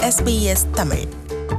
SBS Tamil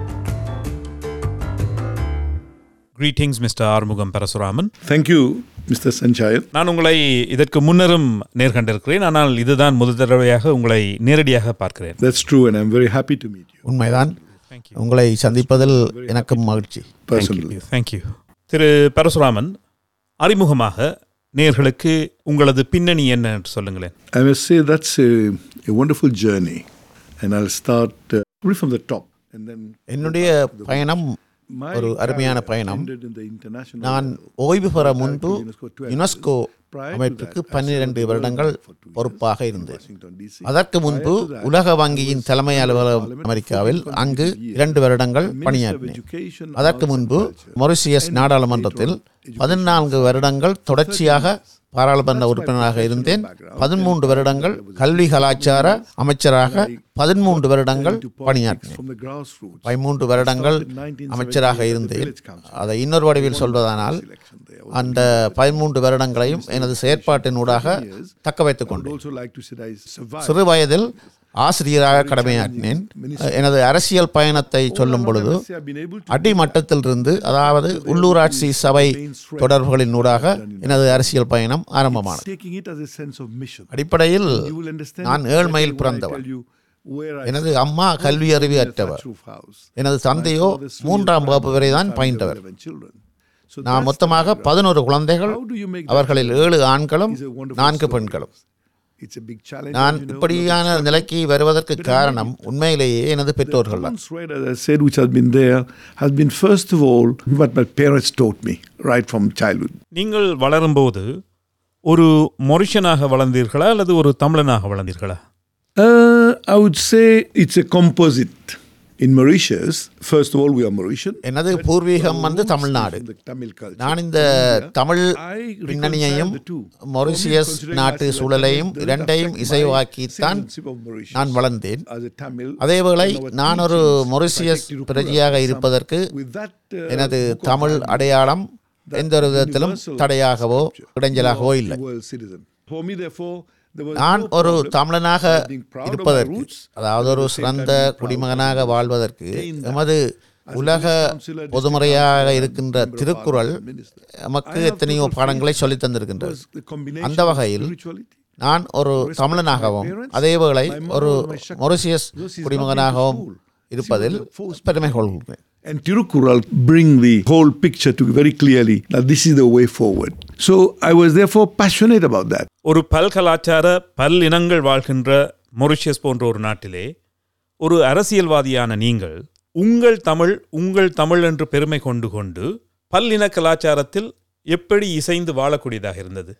greetings mister Arumugam Parasuraman Thank you, Mr. Sanchayan. நான் உங்களை இதற்கு முன்னரும் நேர்கண்டிருக்கிறேன் ஆனால் இதுதான் முதல் தடவையாக உங்களை நேரடியாக பார்க்கிறேன் That's true, and I'm very happy to meet you உண்மைதான் உங்களை சந்திப்பதில் எனக்கும் மகிழ்ச்சி personally. தேங்க்யூ திரு பரசுராமன் அறிமுகமாக நேர்களுக்கு உங்களது பின்னணி என்ன என்று சொல்லுங்களேன் I must say that's a, a wonderful journey, and I'll start uh, probably from the top, and then என்னுடைய பயணம் my ஒரு அருமையான career பயணம் ended in the international நான் level. ஓய்வு பெற முன்பு UNESCO 12 யுனெஸ்கோ Prior to அமைப்புக்கு that, I பன்னிரண்டு served வருடங்கள் for two years பொறுப்பாக in இருந்தேன் Washington, DC. அதற்கு முன்பு உலக வங்கியின் தலைமை அலுவலகம் அமெரிக்காவில் அங்கு இரண்டு வருடங்கள் Minister of பணியாற்றினேன் Education, அதற்கு Arts and முன்பு Culture. மொரிசியஸ் நாடாளுமன்றத்தில் பதினான்கு வருடங்கள் தொடர்ச்சியாக பாராளுமன்ற உறுப்பினராக இருந்தேன் பதிமூன்று வருடங்கள் கல்வி கலாச்சார அமைச்சராக பதிமூன்று வருடங்கள் பணியாற்றினேன் From the grassroots. பதிமூன்று வருடங்கள் அமைச்சராக இருந்தேன் அதை இன்னொரு வடிவில் சொல்வதானால் அந்த பதிமூன்று வருடங்களையும் எனது செயற்பாட்டினூடாக தக்க வைத்துக் I would கொண்டேன் also like to say that I survived. சிறு வயதில் ஆசிரியராக கடமையாற்றினேன் எனது அரசியல் பயணத்தை சொல்லும் பொழுது I've been able to அடிமட்டத்திலிருந்து அதாவது உள்ளூராட்சி சபை தொடர்புகளினூடாக எனது அரசியல் பயணம் ஆரம்பமானது taking it as a sense of mission. அடிப்படையில் You will understand நான் exactly ஏழ்மையில் why I பிறந்தவன் tell you where I எனது அம்மா கல்வி அறிவு அற்றவர் roof house. எனது தந்தையோ மூன்றாம் வகுப்பு வரை தான் பயின்றவர் 11 children. So நான் that's மொத்தமாக பதினோரு குழந்தைகள் how do you make that அவர்களில் ஏழு ஆண்களும் is a wonderful நான்கு story. பெண்களும் It's a big challenge. நான் as you know. இப்படியான நிலைக்கு வருவதற்கு காரணம் உண்மையிலேயே எனது பெற்றோர்கள் தான் One thread, as I said, which has been there, has been first of all what my parents taught me right from childhood. நீங்கள் வளரும்போது ஒரு மொரிஷனாக வளர்ந்தீர்களா அல்லது ஒரு தமிழனாக வளர்ந்தீர்களா Uh, I would say it's a composite. In Mauritius, first of all, we are Mauritian. எனது பூர்வீகம் வந்து Tamil Nadu The Tamil culture. நான் இந்த தமிழ் I பின்னணியையும் reconcile the two. Mauritius For me, நாட்டு considering சூழலையும் myself, இரண்டையும் doesn't affect இசைவாக்கித்தான் my citizenship of Mauritius. நான் வளர்ந்தேன் As a Tamil, அதேவேளை and our நான் ஒரு teachings, Mauritius if I take Tirupura, பிரஜையாக for இருப்பதற்கு example, with that, uh, எனது book of தமிழ் values, அடையாளம் எந்த ஒரு விதத்திலும் universal தடையாகவோ scripture, இடைஞ்சலாகவோ you are இல்லை a world citizen. For me, therefore, there was நான் no ஒரு problem தமிழனாக of being proud of my இருப்பதற்கு roots, அதாவது ஒரு at the same சிறந்த time being proud குடிமகனாக of வாழ்வதற்கு attain that. எமது As a உலக British councillor, district பொதுமுறையாக councillor, இருக்கின்ற member of Thirukkural parliament, minister. நமக்கு I have எத்தனையோ total பாடங்களை faith சொல்லித் தந்திருக்கின்றது was the combination அந்த of வகையில் spirituality, நான் ஒரு respect தமிழனாகவும் my parents, அதேவேளை my mother ஒரு was my Shakti. Mauritius Because she's not குடிமகனாகவும் been to school. இருப்பதில் She was forced பெருமை கொள்கிறேன் And Tirukural bring the whole picture to very clearly that this is the way forward. So I was therefore passionate about that. ஒரு பல்கலாச்சார பல் இனங்கள் வாழ்கின்ற Mauritius போன்ற ஒரு நாட்டிலே ஒரு அரசியல்வாதியான நீங்கள் உங்கள் தமிழ் உங்கள் தமிழ் என்று பெருமை கொண்டு கொண்டு பல்லின கலாச்சாரத்தில் எப்படி இசைந்து வாழக்கூடியதாக இருந்தது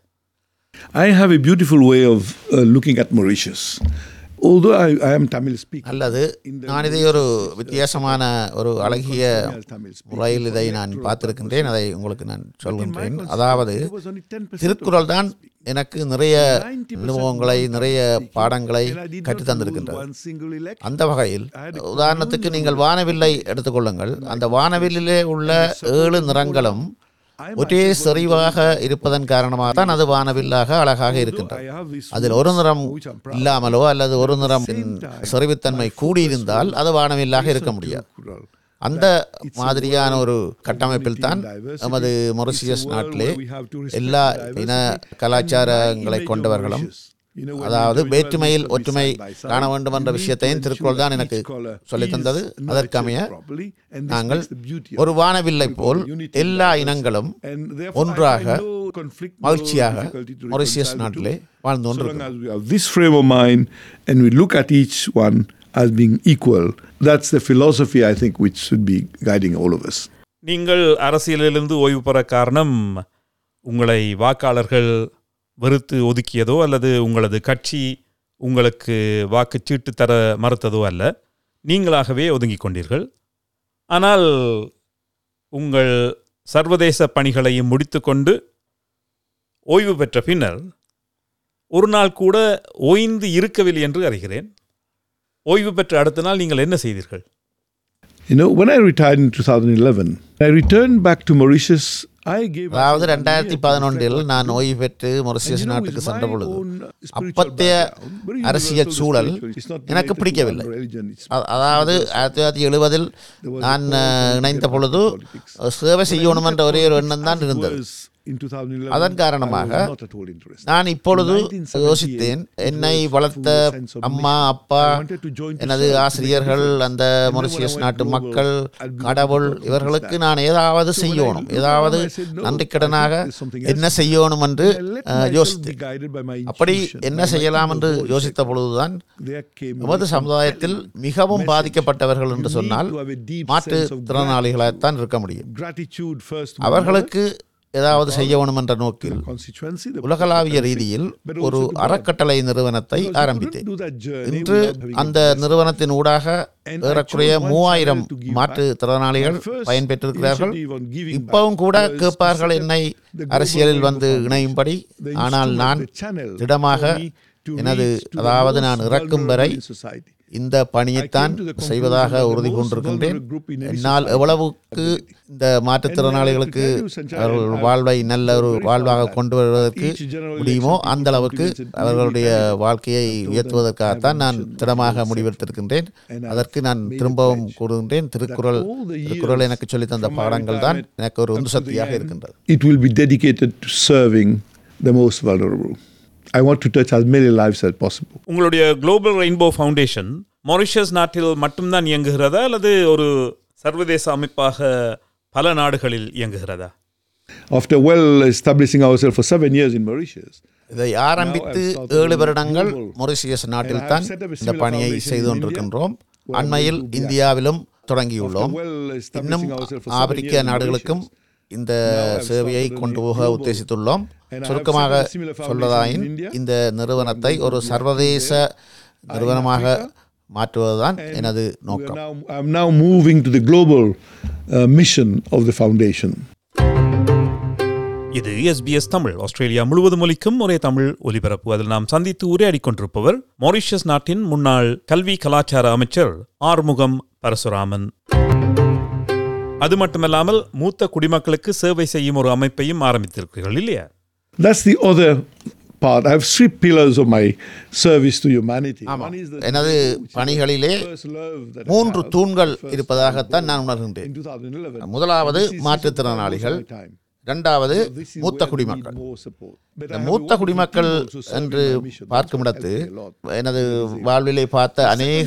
I have a beautiful way of uh, looking at Mauritius. Although I, I am Tamil speaking, அல்லது நான் இதை ஒரு வித்தியாசமான ஒரு அழகிய முறையில் இதை நான் பார்த்திருக்கின்றேன் அதை உங்களுக்கு நான் சொல்கின்றேன் அதாவது திருக்குறள் தான் எனக்கு நிறைய அனுபவங்களை நிறைய பாடங்களை கற்றுத் தந்திருக்கின்றது அந்த வகையில் உதாரணத்துக்கு நீங்கள் வானவில்லை எடுத்துக்கொள்ளுங்கள் அந்த வானவில்லிலே உள்ள ஏழு நிறங்களும் ஒரே செறிவாக இருப்பதன் காரணமாக தான் அது வானவில்லாக அழகாக இருக்கின்றது அதில் ஒரு நிறம் இல்லாமலோ அல்லது ஒரு நிறம் செறிவுத்தன்மை கூடியிருந்தால் அது வானவில்லாக இருக்க முடியாது அந்த மாதிரியான ஒரு கட்டமைப்பில் தான் நமது மொரிசியஸ் நாட்டிலே எல்லா இன கலாச்சாரங்களை கொண்டவர்களும் அதாவது வேற்றுமையில் ஒற்றுமை காண வேண்டும் என்ற விஷயத்தையும் திருக்குறள் தான் எனக்கு சொல்லித் தந்தது அதற்கமைய நாங்கள் ஒரு வானவில்லை போல் எல்லா இனங்களும் ஒன்றாக மகிழ்ச்சியாக மொரிசியஸ் நாட்டிலே வாழ்ந்து So long கொண்டிருக்கிறோம் as we have this frame of mind and we look at each one as being equal, that's the philosophy I think which should be guiding all of us. நீங்கள் அரசியலிலிருந்து ஓய்வு பெற காரணம் உங்களை வாக்காளர்கள் வெறுத்து ஒதுக்கியதோ அல்லது உங்களது கட்சி உங்களுக்கு வாக்குச்சீட்டு தர மறுத்ததோ அல்ல நீங்களாகவே ஒதுங்கிக் கொண்டீர்கள் ஆனால் உங்கள் சர்வதேச பணிகளையும் முடித்துக்கொண்டு ஓய்வு பெற்ற பின்னர் ஒரு நாள் கூட ஓய்ந்து இருக்கவில்லை என்று அறிகிறேன் ஓய்வு பெற்ற அடுத்த நாள் நீங்கள் என்ன செய்தீர்கள் You know, when I retired in 2011, I returned back to Mauritius I gave அதாவது myself ரெண்டாயிரத்தி one year to பதினொன்றில் reflect நான் on ஓய்வு பெற்று And மொரிசியஸ் you know, நாட்டுக்கு with சென்ற my பொழுது own spiritual அப்பத்தைய background, very அரசியல் universal சூழல் spiritual, it's not எனக்கு related to பிடிக்கவில்லை one religion, it's அ- அதாவது ஆயிரத்தி தொள்ளாயிரத்தி எழுபதில் There was a நான் call அஹ், to இணைந்த get out பொழுது of politics. சேவை செய்யணும் என்ற ஒரே ஒரு Politics எண்ணம் தான் as இருந்தது was in 2011, அதன் I காரணமாக was not at all interested. நான் இப்பொழுது 1978, யோசித்தேன் it என்னை was வளர்த்த full of sense of அம்மா mission. அப்பா I wanted to join to எனது serve, to make a ஆசிரியர்கள் difference. அந்த And then when I Mauritius went நாட்டு global, மக்கள் I'd be கடவுள் looking for இவர்களுக்கு that. நான் ஏதாவது So when I செய்யணும் looked ஏதாவது around, I said, no, நன்றிக்கடனாக I think there's something என்ன else. செய்யணும் என்று I let ah, myself be யோசித்தேன் guided by my அப்படி intuition, என்ன by my செய்யலாம் inner என்று voice. யோசித்த பொழுதுதான் There came எமது a சமுதாயத்தில் compelling மிகவும் message. பாதிக்கப்பட்டவர்கள் என்று You need சொன்னால் to have a deep மாற்றுத் sense of திறனாளிகளாகத்தான் இருக்க முடியும் Gratitude first to my அவர்களுக்கு ஏதாவது செய்ய வேணும் என்ற நோக்கில் mother, constituency, the உலகளாவிய ரீதியில் ஒரு அறக்கட்டளை நிறுவனத்தை Because you ஆரம்பித்தேன் couldn't do that journey இன்று without having a அந்த blessing. நிறுவனத்தின் ஊடாக And I ஏறக்குறைய chose one மூவாயிரம் channel to give மாற்றுத் back. திறனாளிகள் My first பயன்பெற்றிருக்கிறார்கள் initiative on giving back இப்பவும் கூட was to கேட்பார்கள் set up என்னை the Global அரசியலில் Rainbow வந்து Foundation. இணையும்படி The ஆனால் instrument, நான் the channel திடமாக for me to எனது reach to the அதாவது most நான் இறக்கும் வரை vulnerable in society. இந்த பணியைத்தான் I came to the conclusion செய்வதாக that the உறுதி most கொண்டிருக்கின்றேன் vulnerable group in any என்னால் society எவ்வளவுக்கு இந்த மாற்றுத்திறனாளிகளுக்கு And I have to tell you, Sanjay, அவர்கள் I'm வாழ்வை நல்ல ஒரு very வாழ்வாக proud that கொண்டு வருவதற்கு each general முடியுமோ election அந்த people அளவுக்கு contributed to அவர்களுடைய really வாழ்க்கையை told them உயர்த்துவதற்காகத்தான் நான் I have a திடமாக mission, முடிவெடுத்திருக்கின்றேன் And I அதற்கு நான் made a திரும்பவும் pledge கூறுகின்றேன் Thirukkural all the years Thirukkural எனக்கு சொல்லித் தந்த from my பாடங்கள் தான் retirement எனக்கு ஒரு up உந்து to the சக்தியாக end, இருக்கின்றது It will be dedicated to serving the most vulnerable. I want to touch as many lives as possible. உங்களுடைய குளோபல் ரெயின்போ ஃபவுண்டேஷன் மொரிஷியஸ் நாட்டில் மட்டும்தான் இயங்குகிறதா அல்லது ஒரு சர்வதேச அமைப்பாக பல நாடுகளில் இயங்குகிறதா After well establishing ourselves for seven years in Mauritius, இதை ஆரம்பித்து Now I've started ஏழு a வருடங்கள் global- மொரிசியஸ் And I நாட்டில் have தான் set up a இந்த similar பணியை foundation செய்து in கொண்டிருக்கின்றோம் India, where அண்மையில் we do that. இந்தியாவிலும் தொடங்கியுள்ளோம் After well establishing இன்னும் ourselves for seven ஆப்பிரிக்க years in நாடுகளுக்கும் Mauritius, இந்த Now I've சேவையை started a கொண்டு போக global- உத்தேசித்துள்ளோம் And I have சுருக்கமாக set up a similar foundation சொல்வதாயின் in India. இந்த நிறுவனத்தை ஒரு சர்வதேச நிறுவனமாக மாற்றுவதுதான் எனது we are நோக்கம் now, I'm now moving to the global uh, mission of the foundation. இது எஸ்பிஎஸ் தமிழ் ஆஸ்திரேலியா முழுவதும் ஒலிக்கும் ஒரே தமிழ் ஒலிபரப்பு அதில் நாம் சந்தித்து உரையாடிக் கொண்டிருப்பவர் மொரிஷியஸ் நாட்டின் முன்னாள் கல்வி கலாச்சார அமைச்சர் ஆறுமுகம் பரசுராமன் அது மட்டுமல்லாமல் மூத்த குடிமக்களுக்கு சேவை செய்யும் ஒரு அமைப்பையும் ஆரம்பித்திருக்கிறீர்கள் இல்லையா That's the other part. I have three pillars of my service to humanity. One is the எனது பணிகளிலே first love that I மூன்று have தூண்கள் first இருப்பதாக நான் உணர்கின்றேன் in 2011. முதலாவது This is மாற்றுத்திறனாளிகள் my time. இரண்டாவது This is மூத்த where we குடிமக்கள் need more support. But I இந்த have a மூத்த wonderful குடிமக்கள் team also serving என்று my mission. That's பார்க்கும் what இடத்து helped me a lot. எனது வாழ்விலே பார்த்த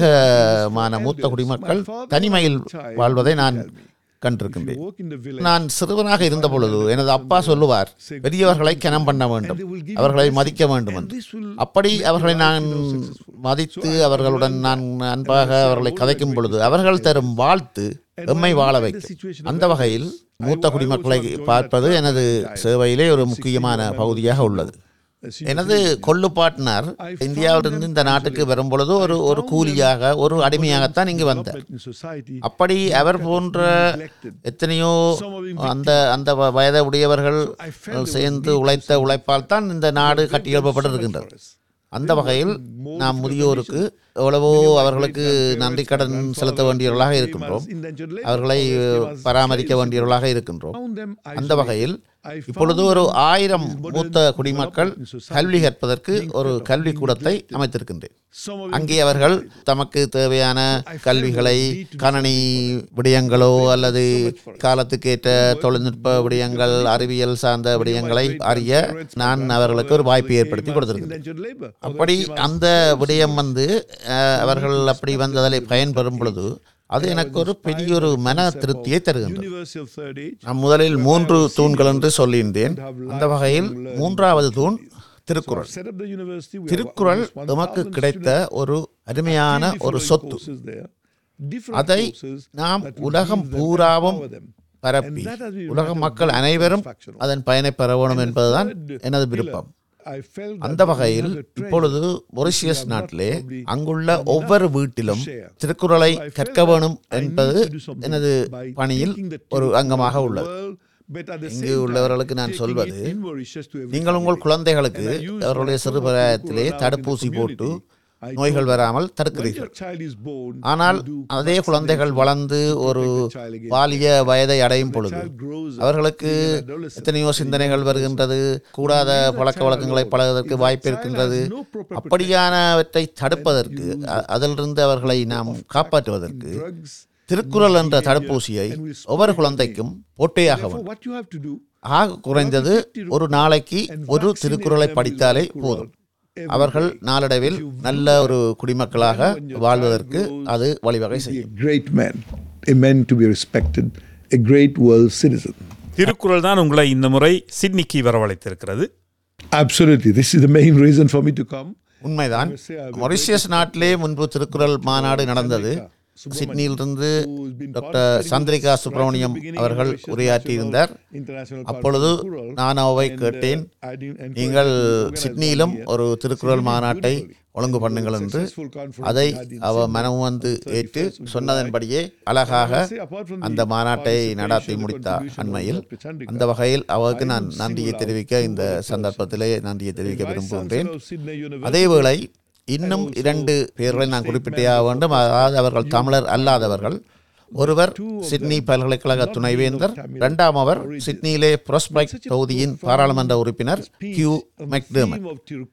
அநேகமான மூத்த குடிமக்கள் தனிமையில் வாழ்வதை நான் கண்டிருக்கின்றேன் Work in the village. நான் சிறுவனாக இருந்த பொழுது எனது அப்பா சொல்லுவார் பெரியவர்களை கனம் பண்ண வேண்டும் அவர்களை மதிக்க வேண்டும் என்று அப்படி அவர்களை நான் மதித்து அவர்களுடன் நான் அன்பாக அவர்களை கதைக்கும் பொழுது அவர்கள் தரும் வாழ்த்து எம்மை வாழ வைக்கும் அந்த வகையில் மூத்த குடிமக்களை பார்ப்பது எனது சேவையிலே ஒரு முக்கியமான பகுதியாக உள்ளது எனது கொள்ளு பார்ட்னர் இந்தியாவிலிருந்து இந்த நாட்டுக்கு வரும் பொழுது ஒரு ஒரு கூலியாக ஒரு அடிமையாகத்தான் இங்கு வந்தார் in society. அப்படி அவர் போன்ற எத்தனையோ அந்த அந்த வ- வயதை உடையவர்கள் சேர்ந்து உழைத்த உழைப்பால் தான் இந்த நாடு கட்டியெழுப்பப்பட்டிருக்கின்றது அந்த வகையில் நாம் முதியோருக்கு எவ்வளவோ அவர்களுக்கு நன்றி கடன் செலுத்த வேண்டியவர்களாக இருக்கின்றோம் Indentured labor. அவர்களை பராமரிக்க வேண்டியவர்களாக இருக்கின்றோம் Found them அந்த வகையில் இப்பொழுது ஒரு ஆயிரம் மூத்த குடிமக்கள் கல்வி கற்பதற்கு ஒரு கல்விக்கூடத்தை அமைத்திருக்கின்றேன் Some of அங்கே அவர்கள் தமக்கு தேவையான கல்விகளை கணனி விடயங்களோ அல்லது காலத்துக்கேற்ற தொழில்நுட்ப விடயங்கள் அறிவியல் சார்ந்த விடயங்களை அறிய நான் அவர்களுக்கு ஒரு வாய்ப்பை ஏற்படுத்தி கொடுத்திருக்கிறேன் indentured labor. அப்படி அந்த விடயம் வந்து அஹ், அவர்கள் அப்படி வந்ததில் பயன்பெறும் பொழுது அது எனக்கு ஒரு பெரிய ஒரு மன திருப்தியை தருகின்றது Universal third age. நான் முதலில் மூன்று தூண்கள் என்று சொல்லியிருந்தேன் அந்த வகையில் மூன்றாவது தூண் Thirukkural Set up the university. We have Thirukkural almost 1,000 நமக்கு கிடைத்த ஒரு அருமையான different ஒரு சொத்து courses there. Different அதை courses நாம் that will உலகம் give them, பூராவும் empower them. பரப்பி And that has been உலக right மக்கள் of அனைவரும் satisfaction. அதன் பயனை பெற வேணும் என்பதுதான் third எனது pillar, விருப்பம் I felt that அந்த we வகையில் have a treasure இப்பொழுது which we Mauritius have not நாட்டிலே probably அங்குள்ள enough ஒவ்வொரு வீட்டிலும் to share. திருக்குறளை So I felt கற்க that வேணும் I need என்பது to do something எனது by பணியில் taking the ஒரு Tinker அங்கமாக to the உள்ளது world, but at the இங்கு same time உள்ளவர்களுக்கு நான் taking சொல்வது it in Mauritius to every நீங்கள் உங்கள் family. குழந்தைகளுக்கு And I use அவர்களுடைய my சிறு son பிராயத்திலே Kurula in the தடுப்பூசி போட்டு community. நோய்கள் வராமல் When தடுக்கிறீர்கள் your child is born, ஆனால் you do அதே குழந்தைகள் வளர்ந்து ஒரு child again. பாலிய வயதை அடையும் பொழுது child grows up, அவர்களுக்கு being an adolescent, எத்தனையோ சிந்தனைகள் வருகின்றது கூடாத பழக்க வழக்கங்களை பழகுவதற்கு வாய்ப்பு இருக்கின்றது அப்படியானவற்றை தடுப்பதற்கு அ- அதிலிருந்து அவர்களை நாம் காப்பாற்றுவதற்கு drugs. திருக்குறள் என்ற தடுப்பூசியை ஒவ்வொரு குழந்தைக்கும் போட்டேயாக Therefore, வேண்டும் what you have to do, ஆக குறைந்தது ஒரு நாளைக்கு ஒரு திருக்குறளை படித்தாலே போதும் அவர்கள் நாளடைவில் நல்ல ஒரு குடிமக்களாக வாழ்வதற்கு அது வழிவகை be செய்யும் a great man, a man to be respected, a great world citizen. Thirukkural தான் உங்களை இந்த முறை சிட்னிக்கு வரவழைத்திருக்கிறது Absolutely. This is the main reason for me to come. உண்மைதான் மொரிஷியஸ் நாட்டிலே முன்பு திருக்குறள் மாநாடு நடந்தது சிட்னியிலிருந்து டாக்டர் சந்திரிகா சுப்பிரமணியம் அவர்கள் உரையாற்றியிருந்தார் International அப்பொழுது நான் அவை கேட்டேன் நீங்கள் சிட்னியிலும் ஒரு திருக்குறள் மாநாட்டை ஒழுங்கு பண்ணுங்கள் என்று அதை அவ மனம் வந்து ஏற்று சொன்னதன்படியே அழகாக அந்த மாநாட்டை நடாத்தி முடித்தார் அண்மையில் அந்த வகையில் அவருக்கு நான் நன்றியை தெரிவிக்க இந்த சந்தர்ப்பத்திலே நன்றியை தெரிவிக்க விரும்புகின்றேன் அதேவேளை இன்னும் இரண்டு பேர்களை நான் குறிப்பிட்டே வேண்டும் அதாவது அவர்கள் தமிழர் அல்லாதவர்கள் ஒருவர் சிட்னி பல்கலைக்கழக துணைவேந்தர் இரண்டாமவர் சிட்னியிலே புரஸ்பைக் தொகுதியின் பாராளுமன்ற உறுப்பினர் கியூ மெக்டேமட்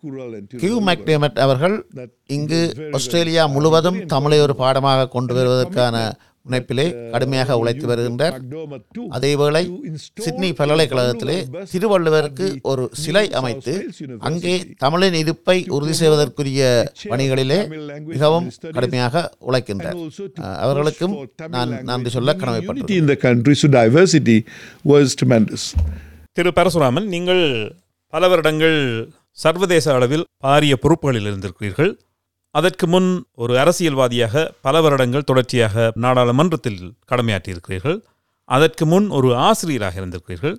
கியூ மெக்டேமட் அவர்கள் இங்கு ஆஸ்திரேலியா முழுவதும் தமிழை ஒரு பாடமாக கொண்டு வருவதற்கான முனைப்பிலே கடுமையாக உழைத்து வருகின்றார் அதேவேளை சிட்னி பல்கலைக்கழகத்திலே திருவள்ளுவருக்கு ஒரு சிலை அமைத்து அங்கே தமிழின் இருப்பை உறுதி செய்வதற்குரிய பணிகளிலே மிகவும் கடுமையாக உழைக்கின்றார் அஹ், அவர்களுக்கும் நான் நன்றி சொல்ல கடமைப்பட்டேன் Unity in the country, so diversity was tremendous. திரு பரசுராமன் நீங்கள் பல வருடங்கள் சர்வதேச அளவில் பாரிய பொறுப்புகளில் இருந்திருக்கிறீர்கள் அதற்கு முன் ஒரு அரசியல்வாதியாக பல வருடங்கள் தொடர்ச்சியாக நாடாளுமன்றத்தில் கடமையாற்றியிருக்கிறீர்கள் அதற்கு முன் ஒரு ஆசிரியராக இருந்திருக்கிறீர்கள்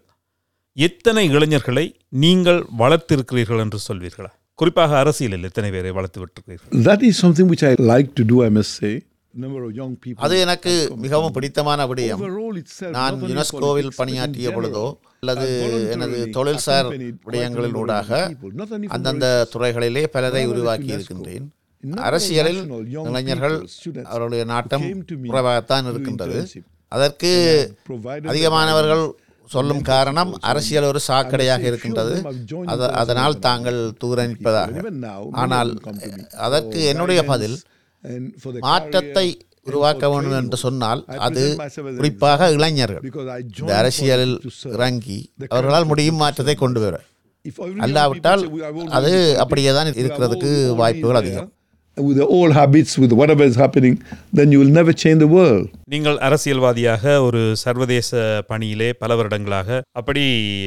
எத்தனை இளைஞர்களை நீங்கள் வளர்த்திருக்கிறீர்கள் என்று சொல்வீர்களா குறிப்பாக அரசியலில் எத்தனை பேரை வளர்த்து விட்டிருக்கிறீர்கள் That is something which I like to do, I must say. Number of young people. அது எனக்கு மிகவும் பிடித்தமான விடயம் Overall itself, நான் not only யுனெஸ்கோவில் politics, but in பணியாற்றிய general, பொழுதோ அல்லது I voluntarily எனது தொழில்சார் accompanied quite a விடயங்களின் number of ஊடாக people, not only from அந்தந்த Mauritius, துறைகளிலே பலரை but உருவாக்கி UNESCO. இருக்கின்றேன் A number of அரசியலில் national young இளைஞர்கள் people, students, அவருடைய நாட்டம் came to me குறைவாகத்தான் to do இருக்கின்றது internship. அதற்கு provided the அதிகமானவர்கள் guidance, சொல்லும் காரணம் அரசியல் ஒரு சாக்கடையாக இருக்கின்றது அத- அதனால் தாங்கள் தூர நிற்பதாக Even now, many ஆனால் of them come to me அதற்கு for என்னுடைய guidance பதில் and for the மாற்றத்தை career and உருவாக்க for வேண்டும் training. என்று சொன்னால் I அது present myself as an குறிப்பாக இளைஞர்கள் because I இந்த joined அரசியலில் politics to serve. இறங்கி The அவர்களால் country முடியும் to மாற்றத்தை serve. கொண்டு வர If every young அல்லாவிட்டால் people say, "We are all அது going to அப்படியே தான் politics, we are இருக்கிறதுக்கு all- all வாய்ப்புகள் in அதிகம் there, With the old habits, with whatever is happening, then you will never change the world. நீங்கள் அரசியல்வாதியாக ஒரு சர்வதேச பணியிலே பல வருடங்களாக அப்படி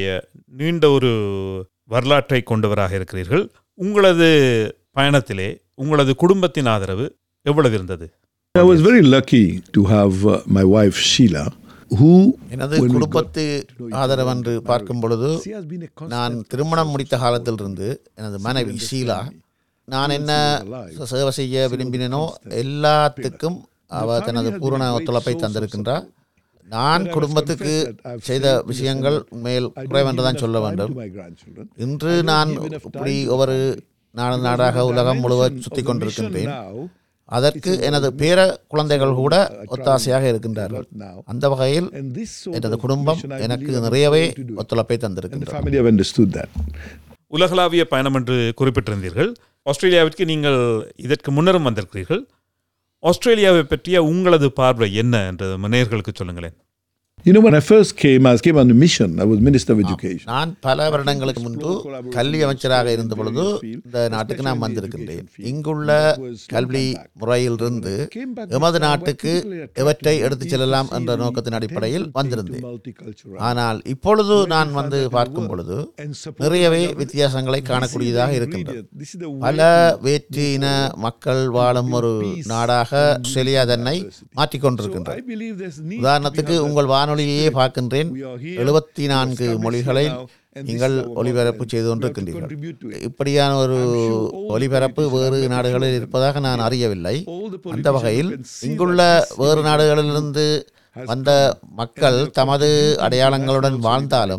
நீண்ட ஒரு வரலாற்றை கொண்டவராக இருக்கிறீர்கள் உங்களது பயணத்திலே உங்களது குடும்பத்தின் ஆதரவு எவ்வளவு இருந்தது I was very lucky to have uh, my wife Sheila, who எனது when we got குடும்பத்து ஆதரவென்று பார்க்கும் பொழுது she has been a constant நான் திருமணம் முடித்த காலத்திலிருந்து எனது மனைவி ஷீலா நான் என்ன சேவை செய்ய விரும்பினேனோ எல்லாத்துக்கும் அவ தனது பூரண ஒத்துழைப்பை தந்திருக்கின்றார் நான் குடும்பத்துக்கு செய்த விஷயங்கள் உண்மையில் குறைவென்று தான் சொல்ல வேண்டும் to my grandchildren. இன்று நான் இப்படி ஒவ்வொரு நாடு நாடாக உலகம் முழுவதும் சுற்றி கொண்டிருக்கின்றேன் Now, அதற்கு எனது பேர குழந்தைகள் கூட ஒத்தாசையாக இருக்கின்றார்கள் now, அந்த வகையில் and this sort எனது of குடும்பம் mission, I எனக்கு believe I'm நிறையவே able to do it. ஒத்துழைப்பை And the தந்திருக்கின்றது family have understood that. உலகளாவிய பயணம் என்று குறிப்பிட்டிருந்தீர்கள் ஆஸ்திரேலியாவிற்கு நீங்கள் இதற்கு முன்னரும் வந்திருக்கிறீர்கள் ஆஸ்திரேலியாவை பற்றிய உங்களது பார்வை என்ன என்று நேயர்களுக்கு சொல்லுங்களேன் You know, when I first came, I came on a mission. I was Minister of Education. நான் பல வருடங்களுக்கு முன்பு கல்வி அமைச்சராக இருந்த பொழுது இந்த நாட்டுக்கு நான் வந்திருக்கின்றேன் இங்குள்ள கல்வி முறையிலிருந்து எமது நாட்டுக்கு எவற்றை எடுத்துச் செல்லலாம் என்ற நோக்கத்தின் அடிப்படையில் வந்திருந்தேன் Multicultural. ஆனால் இப்பொழுது நான் வந்து பார்க்கும் பொழுது நிறையவே வித்தியாசங்களை காணக்கூடியதாக இருக்கின்றது This is the பல வேற்று இன மக்கள் வாழும் ஒரு நாடாக ஆஸ்திரேலியா தன்னை மாற்றிக்கொண்டிருக்கின்றது I believe there's need உதாரணத்துக்கு உங்கள் வானொலியையே பார்க்கின்றேன் எழுபத்தி நான்கு மொழிகளை நீங்கள் ஒலிபரப்பு செய்து கொண்டிருக்கின்றீர்கள் இப்படியான ஒரு ஒலிபரப்பு வேறு நாடுகளில் இருப்பதாக நான் அறியவில்லை அந்த வகையில் இங்குள்ள வேறு நாடுகளிலிருந்து வந்த மக்கள் தமது அடையாளங்களுடன் வாழ்ந்தாலும்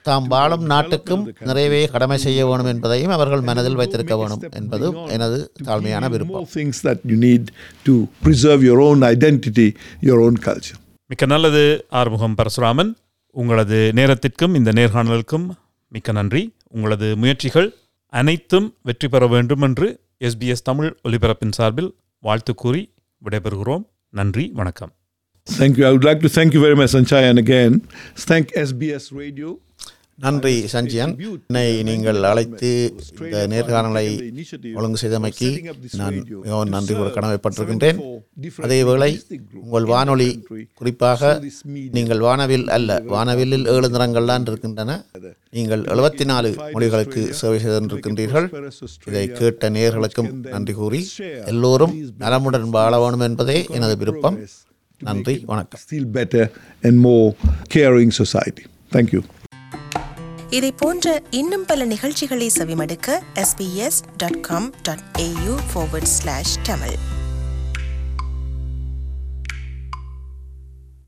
தாம் வாழும் நாட்டுக்கும் நிறையவே கடமை செய்ய வேணும் என்பதையும் அவர்கள் மனதில் வைத்திருக்க வேணும் என்பது எனது தாழ்மையான விருப்பம் More things that you need to preserve your own identity, your own culture. மிக்க நல்லது ஆறுமுகம் பரசுராமன் உங்களது நேரத்திற்கும் இந்த நேர்காணலுக்கும் மிக்க நன்றி உங்களது முயற்சிகள் அனைத்தும் வெற்றி பெற வேண்டும் என்று எஸ்பிஎஸ் தமிழ் ஒலிபரப்பின் சார்பில் வாழ்த்து கூறி விடைபெறுகிறோம் நன்றி வணக்கம் Thank you. I would like to thank you very much, Sanchai, and again thank SBS Radio. நன்றி சஞ்சியன் என்னை நீங்கள் அழைத்து இந்த நேர்காணலை ஒழுங்கு செய்தமைக்கு நான் மிகவும் நன்றி கூற கடமைப்பட்டிருக்கின்றேன் அதேவேளை உங்கள் வானொலி குறிப்பாக நீங்கள் வானவில் அல்ல வானவில்லில் ஏழு நிறங்கள்தான் இருக்கின்றன நீங்கள் எழுபத்தி நாலு மொழிகளுக்கு சேவை செய்திருக்கின்றீர்கள் இதை கேட்ட நேயர்களுக்கும் நன்றி கூறி எல்லோரும் நலமுடன் வாழ வேணும் என்பதே எனது விருப்பம் நன்றி வணக்கம் Still better and more caring society. Thank you. இதை போன்ற இன்னும் பல நிகழ்ச்சிகளை செவிமடுக்க sbs.com.au forward slash tamil